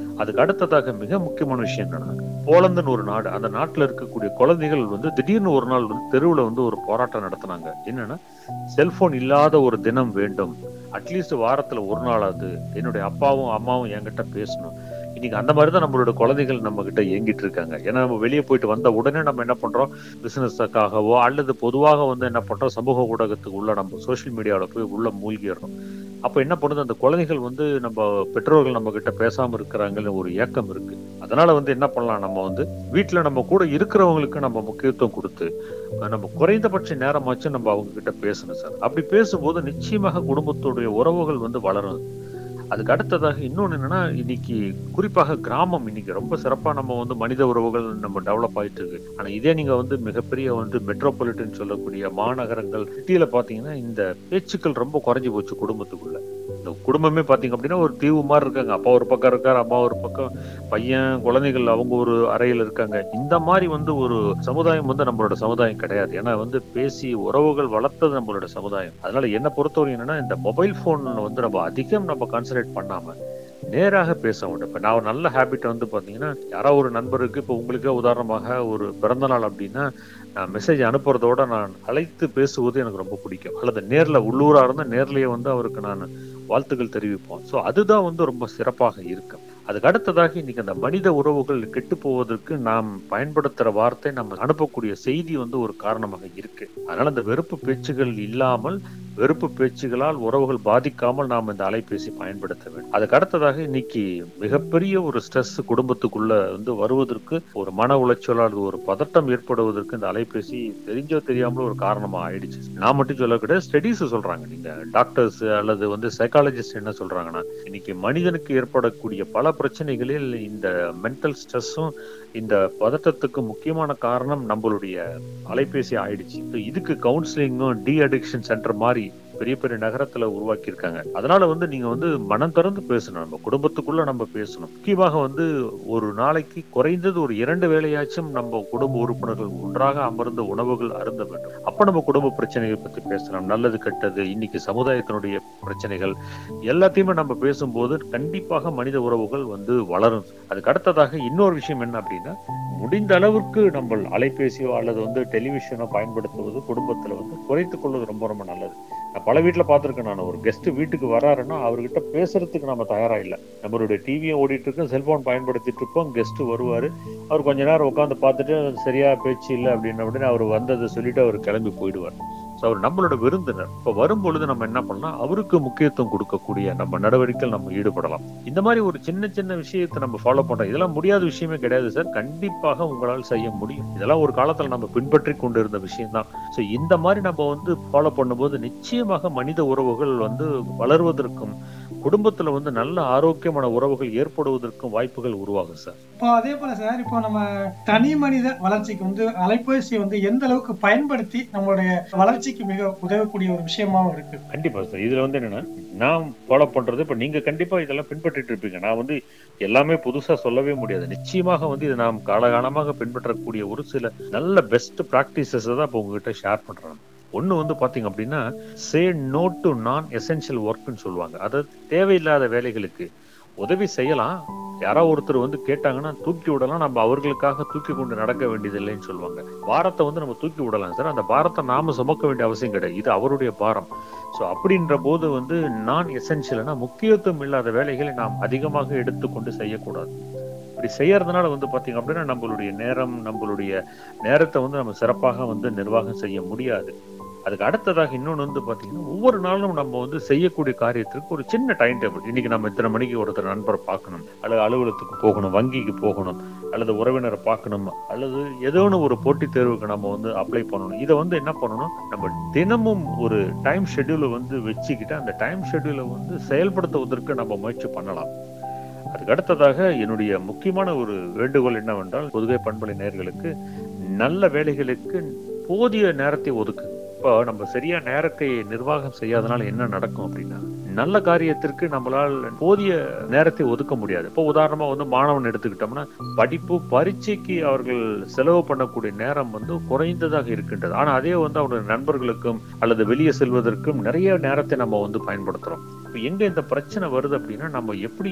அதுக்கு அடுத்ததாக மிக முக்கியமான விஷயம் என்னன்னா போலந்துன்னு ஒரு நாடு அந்த நாட்டுல இருக்கக்கூடிய குழந்தைகள் வந்து திடீர்னு ஒரு நாள் வந்து தெருவுல வந்து ஒரு போராட்டம் நடத்துனாங்க என்னன்னா செல்போன் இல்லாத ஒரு தினம் வேண்டும் அட்லீஸ்ட் வாரத்துல ஒரு நாளாவது என்னுடைய அப்பாவும் அம்மாவும் என்கிட்ட பேசணும் இன்னைக்கு அந்த மாதிரி தான் நம்மளோட குழந்தைகள் நம்ம கிட்ட இயங்கிட்டு இருக்காங்க ஏன்னா நம்ம வெளியே போயிட்டு வந்த உடனே நம்ம என்ன பண்றோம் பிசினஸுக்காகவோ அல்லது பொதுவாக வந்து என்ன பண்றோம் சமூக ஊடகத்துக்கு உள்ள நம்ம சோஷியல் மீடியாவில போய் உள்ள மூழ்கிடுறோம் அப்ப என்ன பண்ணுது அந்த குழந்தைகள் வந்து நம்ம பெற்றோர்கள் நம்ம கிட்ட பேசாம இருக்கிறாங்கன்னு ஒரு ஏக்கம் இருக்கு அதனால வந்து என்ன பண்ணலாம் நம்ம வந்து வீட்டுல நம்ம கூட இருக்கிறவங்களுக்கு நம்ம முக்கியத்துவம் கொடுத்து நம்ம குறைந்தபட்ச நேரமாச்சும் நம்ம அவங்க கிட்ட பேசணும் சார் அப்படி பேசும்போது நிச்சயமாக குடும்பத்துடைய உறவுகள் வந்து வளரும் அதுக்கு அடுத்ததாக இன்னொன்னு என்னன்னா இன்னைக்கு குறிப்பாக கிராமம் இன்னைக்கு ரொம்ப சிறப்பா நம்ம வந்து மனித உறவுகள் நம்ம டெவலப் ஆயிட்டு இருக்கு ஆனா இதே நீங்க வந்து மிகப்பெரிய வந்து மெட்ரோபாலிட்டன் சொல்லக்கூடிய மாநகரங்கள் சிட்டியில பாத்தீங்கன்னா இந்த பேச்சுக்கள் ரொம்ப குறைஞ்சு போச்சு குடும்பத்துக்குள்ள இந்த குடும்பமே பாத்தீங்க அப்படின்னா ஒரு தீவு மாதிரி இருக்காங்க அப்பா ஒரு பக்கம் இருக்காரு அம்மா ஒரு பக்கம் பையன் குழந்தைகள் அவங்க ஒரு அறையில் இருக்காங்க இந்த மாதிரி வந்து ஒரு சமுதாயம் வந்து நம்மளோட சமுதாயம் கிடையாது ஏன்னா வந்து பேசி உறவுகள் வளர்த்தது நம்மளோட சமுதாயம் அதனால என்ன பொறுத்தவரை என்னன்னா இந்த மொபைல் போன் வந்து நம்ம அதிகம் நம்ம கான்சன்ட்ரேட் பண்ணாம நேராக பேச வேண்டும் இப்ப நான் ஒரு நல்ல ஹேபிட் வந்து பாத்தீங்கன்னா யாரோ ஒரு நண்பருக்கு இப்ப உங்களுக்கே உதாரணமாக ஒரு பிறந்த நாள் அப்படின்னா நான் மெசேஜ் அனுப்புறதோட நான் அழைத்து பேசுவது எனக்கு ரொம்ப பிடிக்கும் அல்லது நேர்ல உள்ளூரா இருந்தா நேர்லயே வந்து அவருக்கு நான் வாழ்த்துக்கள் தெரிவிப்போம் ஸோ அதுதான் வந்து ரொம்ப சிறப்பாக இருக்கும் அதுக்கு அடுத்ததாக இன்னைக்கு அந்த மனித உறவுகள் கெட்டு போவதற்கு நாம் பயன்படுத்துற வார்த்தை நம்ம அனுப்பக்கூடிய செய்தி வந்து ஒரு காரணமாக இருக்கு அதனால அந்த வெறுப்பு பேச்சுகள் இல்லாமல் வெறுப்பு பேச்சுகளால் உறவுகள் பாதிக்காமல் நாம் இந்த அலைபேசி பயன்படுத்த வேண்டும் அதுக்கு அடுத்ததாக இன்னைக்கு மிகப்பெரிய ஒரு ஸ்ட்ரெஸ் குடும்பத்துக்குள்ள வந்து வருவதற்கு ஒரு மன உளைச்சல் அல்லது ஒரு பதட்டம் ஏற்படுவதற்கு இந்த அலைபேசி தெரிஞ்சோ தெரியாமலோ ஒரு காரணமா ஆயிடுச்சு நான் மட்டும் சொல்ல கிடையாது ஸ்டடிஸ் சொல்றாங்க நீங்க டாக்டர்ஸ் அல்லது வந்து சைக்காலஜிஸ்ட் என்ன சொல்றாங்கன்னா இன்னைக்கு மனிதனுக்கு ஏற்படக்கூடிய பல பிரச்சனைகளில் இந்த மென்டல் ஸ்ட்ரெஸ்ஸும் இந்த பதட்டத்துக்கு முக்கியமான காரணம் நம்மளுடைய அலைபேசி ஆயிடுச்சு இதுக்கு கவுன்சிலிங்கும் டி அடிக்ஷன் சென்டர் மாதிரி பெரிய பெரிய நகரத்துல உருவாக்கி இருக்காங்க அதனால வந்து நீங்க வந்து மனம் திறந்து பேசணும் நம்ம குடும்பத்துக்குள்ள நம்ம பேசணும் முக்கியமாக வந்து ஒரு நாளைக்கு குறைந்தது ஒரு இரண்டு வேளையாச்சும் நம்ம குடும்ப உறுப்பினர்கள் ஒன்றாக அமர்ந்த உணவுகள் அருந்த வேண்டும் அப்ப நம்ம குடும்ப பிரச்சனைகள் பத்தி பேசலாம் நல்லது கெட்டது இன்னைக்கு சமுதாயத்தினுடைய பிரச்சனைகள் எல்லாத்தையுமே நம்ம பேசும்போது கண்டிப்பாக மனித உறவுகள் வந்து வளரும் அதுக்கு அடுத்ததாக இன்னொரு விஷயம் என்ன அப்படின்னா முடிந்த அளவுக்கு நம்ம அலைபேசியோ அல்லது வந்து டெலிவிஷனோ பயன்படுத்துவது குடும்பத்துல வந்து குறைத்துக் கொள்வது ரொம்ப ரொம்ப நல்லது நான் பல வீட்டுல பார்த்திருக்கேன் நான் ஒரு கெஸ்ட் வீட்டுக்கு வராருன்னா அவர்கிட்ட பேசுறதுக்கு நம்ம தயாரா இல்லை நம்மளுடைய டிவியும் ஓடிட்டு இருக்கோம் செல்போன் பயன்படுத்திட்டு இருப்போம் கெஸ்ட் வருவாரு அவர் கொஞ்ச நேரம் உட்காந்து பார்த்துட்டு சரியா பேச்சு இல்லை அப்படின்னு உடனே அவர் வந்ததை சொல்லிட்டு அவர் கிளம்பி போயிடுவார் ஸோ அவர் நம்மளோட விருந்தினர் இப்போ வரும் பொழுது நம்ம என்ன பண்ணலாம் அவருக்கு முக்கியத்துவம் கொடுக்கக்கூடிய நம்ம நடவடிக்கைகள் நம்ம ஈடுபடலாம் இந்த மாதிரி ஒரு சின்ன சின்ன விஷயத்தை நம்ம ஃபாலோ பண்றோம் இதெல்லாம் முடியாத விஷயமே கிடையாது சார் கண்டிப்பாக உங்களால் செய்ய முடியும் இதெல்லாம் ஒரு காலத்துல நம்ம பின்பற்றி கொண்டு இருந்த விஷயம் தான் ஸோ இந்த மாதிரி நம்ம வந்து ஃபாலோ பண்ணும்போது நிச்சயமாக மனித உறவுகள் வந்து வளர்வதற்கும் குடும்பத்துல வந்து நல்ல ஆரோக்கியமான உறவுகள் ஏற்படுவதற்கும் வாய்ப்புகள் உருவாகும் சார் இப்போ அதே போல சார் இப்போ நம்ம தனி மனித வளர்ச்சிக்கு வந்து அலைபேசியை வந்து எந்த அளவுக்கு பயன்படுத்தி நம்மளுடைய வளர்ச்சிக்கு மிக உதவக்கூடிய ஒரு விஷயமாவும் இருக்கு கண்டிப்பா சார் இதுல வந்து என்னன்னா நான் ஃபாலோ பண்றது இப்ப நீங்க கண்டிப்பா இதெல்லாம் பின்பற்றிட்டு இருப்பீங்க நான் வந்து எல்லாமே புதுசா சொல்லவே முடியாது நிச்சயமாக வந்து இதை நாம் காலகாலமாக பின்பற்றக்கூடிய ஒரு சில நல்ல பெஸ்ட் ப்ராக்டிசஸ் தான் இப்போ உங்ககிட்ட ஷேர் பண்றேன் ஒண்ணு வந்து பாத்தீங்க அப்படின்னா say no to non essential ஒர்க்னு சொல்லுவாங்க அதாவது தேவையில்லாத வேலைகளுக்கு உதவி செய்யலாம் யாரோ ஒருத்தர் வந்து கேட்டாங்கன்னா தூக்கி விடலாம் நம்ம அவர்களுக்காக தூக்கி கொண்டு நடக்க வேண்டியது இல்லைன்னு சொல்லுவாங்க பாரத்தை வந்து நம்ம தூக்கி விடலாம் சார் அந்த பாரத்தை நாம சுமக்க வேண்டிய அவசியம் கிடையாது இது அவருடைய பாரம் ஸோ அப்படின்ற போது வந்து நான் எசென்ஷியல்னா முக்கியத்துவம் இல்லாத வேலைகளை நாம் அதிகமாக எடுத்துக்கொண்டு செய்யக்கூடாது இப்படி செய்யறதுனால வந்து பாத்தீங்க அப்படின்னா நம்மளுடைய நேரம் நம்மளுடைய நேரத்தை வந்து நம்ம சிறப்பாக வந்து நிர்வாகம் செய்ய முடியாது அதுக்கு அடுத்ததாக இன்னொன்று வந்து பாத்தீங்கன்னா ஒவ்வொரு நாளும் நம்ம வந்து செய்யக்கூடிய காரியத்திற்கு ஒரு சின்ன டைம் டேபிள் இன்னைக்கு நம்ம இத்தனை மணிக்கு ஒருத்தர் நண்பரை பார்க்கணும் அல்லது அலுவலகத்துக்கு போகணும் வங்கிக்கு போகணும் அல்லது உறவினரை பார்க்கணும் அல்லது ஏதோ ஒன்று ஒரு போட்டித் தேர்வுக்கு நம்ம வந்து அப்ளை பண்ணணும் இதை வந்து என்ன பண்ணணும் நம்ம தினமும் ஒரு டைம் ஷெட்யூலை வந்து வச்சுக்கிட்டு அந்த டைம் ஷெட்யூலை வந்து செயல்படுத்துவதற்கு நம்ம முயற்சி பண்ணலாம் அதுக்கு அடுத்ததாக என்னுடைய முக்கியமான ஒரு வேண்டுகோள் என்னவென்றால் புதுகை பண்பலை நேர்களுக்கு நல்ல வேலைகளுக்கு போதிய நேரத்தை ஒதுக்கு இப்போ நம்ம சரியா நேரத்தை நிர்வாகம் செய்யாதனால என்ன நடக்கும் அப்படின்னா நல்ல காரியத்திற்கு நம்மளால் போதிய நேரத்தை ஒதுக்க முடியாது இப்போ உதாரணமா வந்து மாணவன் எடுத்துக்கிட்டோம்னா படிப்பு பரீட்சைக்கு அவர்கள் செலவு பண்ணக்கூடிய நேரம் வந்து குறைந்ததாக இருக்கின்றது ஆனா அதே வந்து அவருடைய நண்பர்களுக்கும் அல்லது வெளியே செல்வதற்கும் நிறைய நேரத்தை நம்ம வந்து பயன்படுத்துறோம் இப்போ எங்க இந்த பிரச்சனை வருது அப்படின்னா நம்ம எப்படி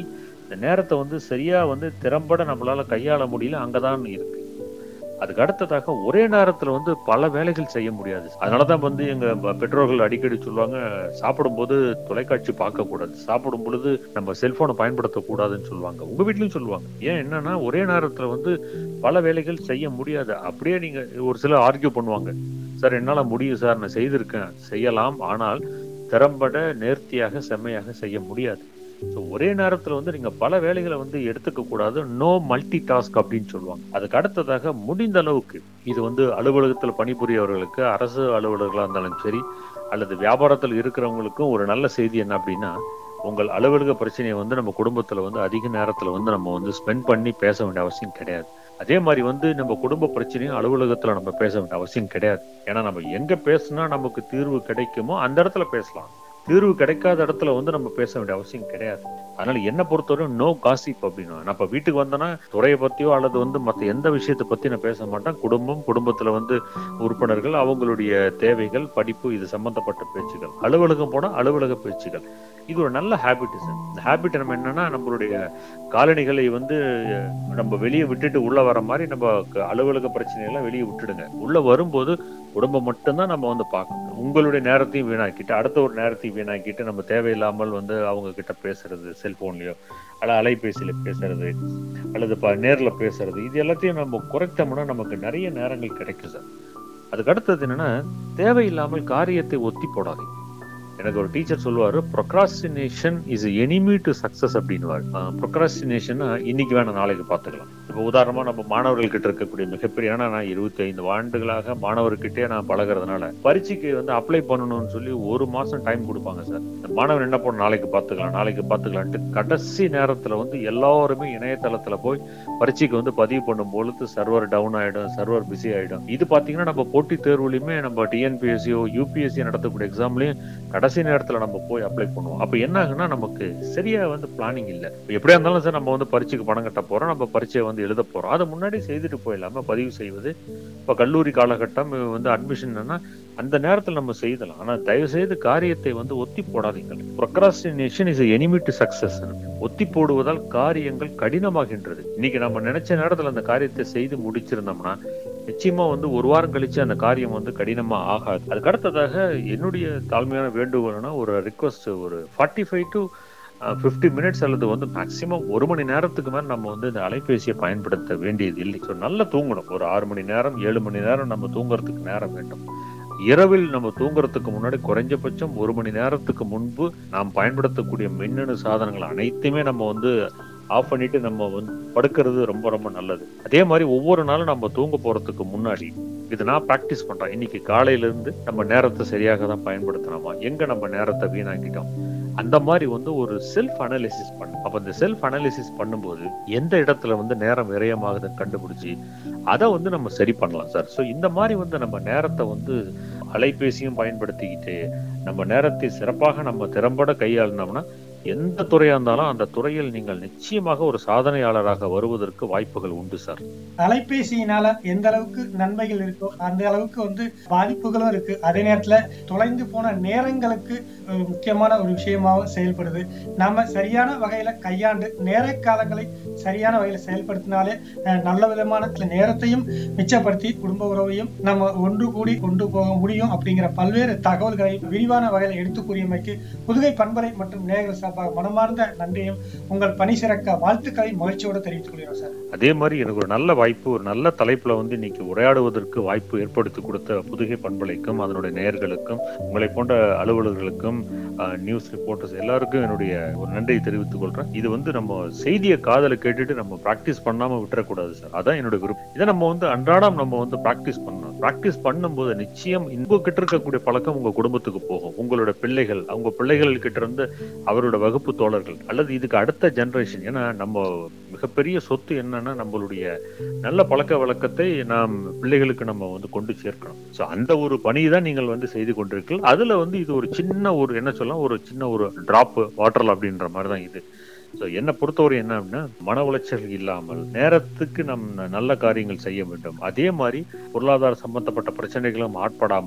இந்த நேரத்தை வந்து சரியா வந்து திறம்பட நம்மளால கையாள முடியல அங்கதான் இருக்கு அதுக்கு அடுத்ததாக ஒரே நேரத்துல வந்து பல வேலைகள் செய்ய முடியாது அதனாலதான் வந்து எங்க ப- பெற்றோர்கள் அடிக்கடி சொல்லுவாங்க சாப்பிடும்போது தொலைக்காட்சி பார்க்க கூடாது சாப்பிடும் பொழுது நம்ம செல்போனை பயன்படுத்த கூடாதுன்னு சொல்லுவாங்க உங்க வீட்லயும் சொல்லுவாங்க ஏன் என்னன்னா ஒரே நேரத்துல வந்து பல வேலைகள் செய்ய முடியாது அப்படியே நீங்க ஒரு சிலர் ஆர்கியூ பண்ணுவாங்க சார் என்னால முடியும் சார் நான் செய்திருக்கேன் செய்யலாம் ஆனால் திறம்பட நேர்த்தியாக செம்மையாக செய்ய முடியாது ஸோ ஒரே நேரத்துல வந்து நீங்க பல வேலைகளை வந்து எடுத்துக்க கூடாது நோ மல்டி டாஸ்க் அப்படின்னு சொல்லுவாங்க அதுக்கு அடுத்ததாக முடிந்த அளவுக்கு இது வந்து அலுவலகத்துல பணிபுரியவர்களுக்கு அரசு அலுவலர்களா இருந்தாலும் சரி அல்லது வியாபாரத்தில் இருக்கிறவங்களுக்கும் ஒரு நல்ல செய்தி என்ன அப்படின்னா உங்கள் அலுவலக பிரச்சனையை வந்து நம்ம குடும்பத்துல வந்து அதிக நேரத்துல வந்து நம்ம வந்து ஸ்பெண்ட் பண்ணி பேச வேண்டிய அவசியம் கிடையாது அதே மாதிரி வந்து நம்ம குடும்ப பிரச்சனையும் அலுவலகத்துல நம்ம பேச வேண்டிய அவசியம் கிடையாது ஏன்னா நம்ம எங்க பேசுனா நமக்கு தீர்வு கிடைக்குமோ அந்த இடத்துல பேசலாம் தீர்வு கிடைக்காத இடத்துல வந்து நம்ம பேச வேண்டிய அவசியம் கிடையாது அதனால என்ன பொறுத்தவரை நோ காசிப் அப்படின்னா நான் இப்ப வீட்டுக்கு வந்தேன்னா துறையை பத்தியோ அல்லது வந்து மத்த எந்த விஷயத்தை பத்தி நான் பேச மாட்டேன் குடும்பம் குடும்பத்துல வந்து உறுப்பினர்கள் அவங்களுடைய தேவைகள் படிப்பு இது சம்பந்தப்பட்ட பேச்சுகள் அலுவலகம் போனா அலுவலக பேச்சுகள் இது ஒரு நல்ல ஹேபிட் சார் இந்த ஹேபிட் நம்ம என்னன்னா நம்மளுடைய காலணிகளை வந்து நம்ம வெளியே விட்டுட்டு உள்ள வர மாதிரி நம்ம க- அலுவலக பிரச்சனையெல்லாம் வெளியே விட்டுடுங்க உள்ள வரும்போது குடும்பம் மட்டும்தான் நம்ம வந்து பார்க்கணும் உங்களுடைய நேரத்தையும் வீணாக்கிட்டு அடுத்த ஒரு நேரத்தையும் வீணாக்கிட்டு நம்ம தேவையில்லாமல் வந்து அவங்க கிட்ட பேசுறது செல்போன்லயோ அல்ல அலைபேசியில பேசுறது அல்லது ப நேர்ல பேசுறது இது எல்லாத்தையும் நம்ம குறைத்தோம்னா நமக்கு நிறைய நேரங்கள் கிடைக்கும் சார் அதுக்கு அடுத்தது என்னன்னா தேவையில்லாமல் காரியத்தை ஒத்தி போடாதீங்க எனக்கு ஒரு டீச்சர் சொல்லுவாரு procrastination is enemy to success அப்படின்னுவார் ப்ரொக்ராஸ்டினேஷன்னா இன்னைக்கு வேணாம் நாளைக்கு பார்த்துக்கலாம் இப்போ உதாரணமா நம்ம மாணவர்கள் கிட்ட இருக்கக்கூடிய மிகப்பெரிய ஏன்னா நான் இருபத்தி ஐந்து ஆண்டுகளாக மாணவர்கிட்டே நான் பழகுறதுனால பரீட்சைக்கு வந்து அப்ளை பண்ணணும்னு சொல்லி ஒரு மாசம் டைம் கொடுப்பாங்க சார் இந்த மாணவன் என்ன பண்ண நாளைக்கு பார்த்துக்கலாம் நாளைக்கு பார்த்துக்கலான்ட்டு கடைசி நேரத்துல வந்து எல்லாருமே இணையதளத்துல போய் பரீட்சைக்கு வந்து பதிவு பண்ணும் பொழுது சர்வர் டவுன் ஆயிடும் சர்வர் பிஸி ஆயிடும் இது பாத்தீங்கன்னா நம்ம போட்டித் தேர்வுலையுமே நம்ம டிஎன்பிஎஸ்சியோ யூபிஎஸ்சி நடத்தக்கூடிய எக்ஸாம்லயும் கடைசி நேரத்துல நம்ம போய் அப்ளை பண்ணுவோம் அப்ப என்ன ஆகுன்னா நமக்கு சரியா வந்து பிளானிங் இல்ல இப்ப எப்படியா இருந்தாலும் சார் நம்ம வந்து பரீட்சைக்கு பணம் கட்ட போறோம் நம்ம பரீட்சையை வந்து எழுத போறோம் அதை முன்னாடி செய்துட்டு போயிடலாம பதிவு செய்வது இப்ப கல்லூரி காலகட்டம் வந்து அட்மிஷன் அந்த நேரத்துல நம்ம செய்தலாம் ஆனா தயவு செய்து காரியத்தை வந்து ஒத்தி போடாதீங்க procrastination is enemy to success ஒத்தி போடுவதால் காரியங்கள் கடினமாகின்றது இன்னைக்கு நம்ம நினைச்ச நேரத்துல அந்த காரியத்தை செய்து முடிச்சிருந்தோம்னா நிச்சயமா வந்து ஒரு வாரம் கழிச்சு அந்த காரியம் வந்து கடினமா ஆகாது அதுக்கு அடுத்ததாக என்னுடைய தாழ்மையான வேண்டுகோள்னா ஒரு ரிக்வஸ்ட் ஒரு forty five to fifty minutes அல்லது வந்து மேக்சிமம் ஒரு மணி நேரத்துக்கு மேல நம்ம வந்து இந்த அலைபேசியை பயன்படுத்த வேண்டியது இல்லை ஸோ நல்லா தூங்கணும் ஒரு ஆறு மணி நேரம் ஏழு மணி நேரம் நம்ம தூங்குறதுக்கு நேரம் வேண்டும் இரவில் நம்ம தூங்குறதுக்கு முன்னாடி குறைஞ்சபட்சம் ஒரு மணி நேரத்துக்கு முன்பு நாம் பயன்படுத்தக்கூடிய மின்னணு சாதனங்கள் அனைத்துமே நம்ம வந்து ஆஃப் பண்ணிட்டு நம்ம வந்து படுக்கிறது ரொம்ப ரொம்ப நல்லது அதே மாதிரி ஒவ்வொரு நாளும் நம்ம தூங்க போறதுக்கு முன்னாடி இது நான் ப்ராக்டிஸ் பண்றேன் இன்னைக்கு காலையில இருந்து நம்ம நேரத்தை சரியாக தான் பயன்படுத்தணுமா எங்க நம்ம நேரத்தை வீணாக்கிட்டோம் அந்த மாதிரி வந்து ஒரு செல்ஃப் அனாலிசிஸ் பண்ணும் அப்ப இந்த செல்ஃப் அனாலிசிஸ் பண்ணும்போது எந்த இடத்துல வந்து நேரம் விரயமாகுதுன்னு கண்டுபிடிச்சு அதை வந்து நம்ம சரி பண்ணலாம் சார் ஸோ இந்த மாதிரி வந்து நம்ம நேரத்தை வந்து அலைபேசியும் பயன்படுத்திக்கிட்டு நம்ம நேரத்தை சிறப்பாக நம்ம திறம்பட கையாளினோம்னா எந்த துறையா இருந்தாலும் அந்த துறையில் நீங்கள் நிச்சயமாக ஒரு சாதனையாளராக வருவதற்கு வாய்ப்புகள் உண்டு சார் அலைபேசியினால எந்த அளவுக்கு நன்மைகள் இருக்கோ அந்த அளவுக்கு வந்து பாதிப்புகளும் இருக்கு அதே நேரத்துல தொலைந்து போன நேரங்களுக்கு அஹ், முக்கியமான ஒரு விஷயமாகவும் செயல்படுது நாம சரியான வகையில கையாண்டு நேர காலங்களை சரியான வகையில செயல்படுத்தினாலே அஹ், நல்ல விதமான நேரத்தையும் மிச்சப்படுத்தி குடும்ப உறவையும் நம்ம ஒன்று கூடி கொண்டு போக முடியும் அப்படிங்கிற பல்வேறு தகவல்களை விரிவான வகையில எடுத்து கூறியமைக்கு புதுகை பண்பலை மற்றும் நேயர்கள் சார்பாக மனமார்ந்த நன்றியும் உங்கள் பணி சிறக்க வாழ்த்துக்களை மகிழ்ச்சியோடு தெரிவித்துக் கொள்கிறோம் சார் அதே மாதிரி எனக்கு ஒரு நல்ல வாய்ப்பு ஒரு நல்ல தலைப்புல வந்து இன்னைக்கு உரையாடுவதற்கு வாய்ப்பு ஏற்படுத்தி கொடுத்த புதுகை பண்பலைக்கும் அதனுடைய நேயர்களுக்கும் உங்களை போன்ற அலுவலர்களுக்கும் நியூஸ் ரிப்போர்ட்டர்ஸ் எல்லாருக்கும் என்னுடைய ஒரு நன்றியை தெரிவித்துக் கொள்றேன் இது வந்து நம்ம செய்தியை காதல கேட்டுட்டு நம்ம பிராக்டிஸ் பண்ணாம விட்டுறக்கூடாது சார் அதான் என்னோட விருப்பம் இதை நம்ம வந்து அன்றாடம் நம்ம வந்து பிராக்டிஸ் பண்ணணும் பிராக்டிஸ் பண்ணும்போது நிச்சயம் உங்க கிட்ட இருக்கக்கூடிய பழக்கம் உங்க குடும்பத்துக்கு போகும் உங்களோட பிள்ளைகள் அவங்க பிள்ளைகள் கிட்ட இருந்து அவரோட வகுப்பு தோழர்கள் அல்லது இதுக்கு அடுத்த ஜெனரேஷன் ஏன்னா நம்ம மிகப்பெரிய சொத்து என்னன்னா நம்மளுடைய நல்ல பழக்க வழக்கத்தை நாம் பிள்ளைகளுக்கு நம்ம வந்து கொண்டு சேர்க்கணும் ஸோ அந்த ஒரு பணியை தான் நீங்கள் வந்து செய்து கொண்டிருக்கீர்கள் அதுல வந்து இது ஒரு சின்ன ஒரு என்ன சொல்லலாம் ஒரு சின்ன ஒரு டிராப் வாட்டர் அப்படின்ற மாதிரி தான் இது ஸோ என்னை பொறுத்தவரை என்ன அப்படின்னா மன உளைச்சல் இல்லாமல் நேரத்துக்கு நம் நல்ல காரியங்கள் செய்ய வேண்டும் அதே மாதிரி பொருளாதார சம்பந்தப்பட்ட பிரச்சனைகளும் ஆட்படாமல்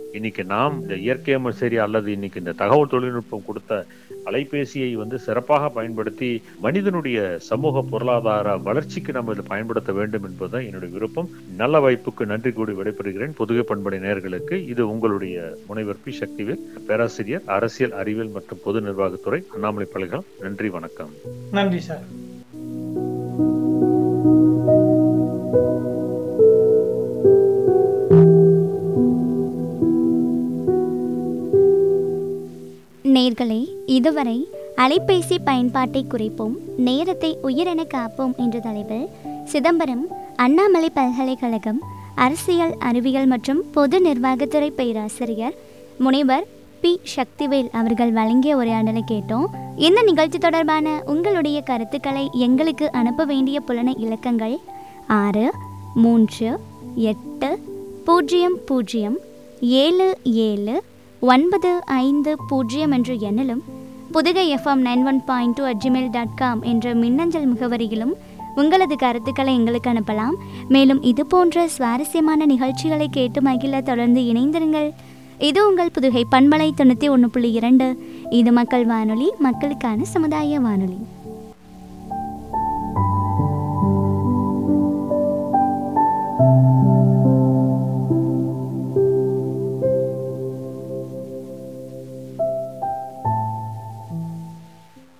இன்னைக்கு நாம் இந்த இயற்கை சரி அல்லது இன்னைக்கு இந்த தகவல் தொழில்நுட்பம் கொடுத்த அலைபேசியை வந்து சிறப்பாக பயன்படுத்தி மனிதனுடைய சமூக பொருளாதார வளர்ச்சிக்கு நம்ம இதை பயன்படுத்த வேண்டும் என்பதுதான் என்னுடைய விருப்பம் நல்ல வாய்ப்புக்கு நன்றி கூடி விடைபெறுகிறேன் புதுகை பண்படை நேயர்களுக்கு இது உங்களுடைய முனைவர் பி சக்திவேல் பேராசிரியர் அரசியல் அறிவியல் மற்றும் பொது நிர்வாகத்துறை அண்ணாமலை பல்கலை நன்றி வணக்கம் நன்றி சார் நேர்களே இதுவரை அலைபேசி பயன்பாட்டை குறைப்போம் நேரத்தை உயிரென காப்போம் என்ற தலைப்பில் சிதம்பரம் அண்ணாமலை பல்கலைக்கழகம் அரசியல் அறிவியல் மற்றும் பொது நிர்வாகத்துறை பேராசிரியர் முனைவர் பி சக்திவேல் அவர்கள் வழங்கிய உரையாடலை கேட்டோம் இந்த நிகழ்ச்சி தொடர்பான உங்களுடைய கருத்துக்களை எங்களுக்கு அனுப்ப வேண்டிய புலன இலக்கங்கள் ஆறு மூன்று எட்டு பூஜ்ஜியம் பூஜ்ஜியம் ஏழு ஏழு ஒன்பது ஐந்து பூஜ்ஜியம் என்ற எண்ணிலும் Pudugai FM nine one point two at Gmail dot com என்ற மின்னஞ்சல் முகவரியிலும் உங்களது கருத்துக்களை எங்களுக்கு அனுப்பலாம் மேலும் இது போன்ற சுவாரஸ்யமான நிகழ்ச்சிகளை கேட்டு மகிழ தொடர்ந்து இணைந்திருங்கள் இது உங்கள் புதுகை பண்பலை தொண்ணூற்றி ஒன்று புள்ளி இரண்டு இது மக்கள் வானொலி மக்களுக்கான சமுதாய வானொலி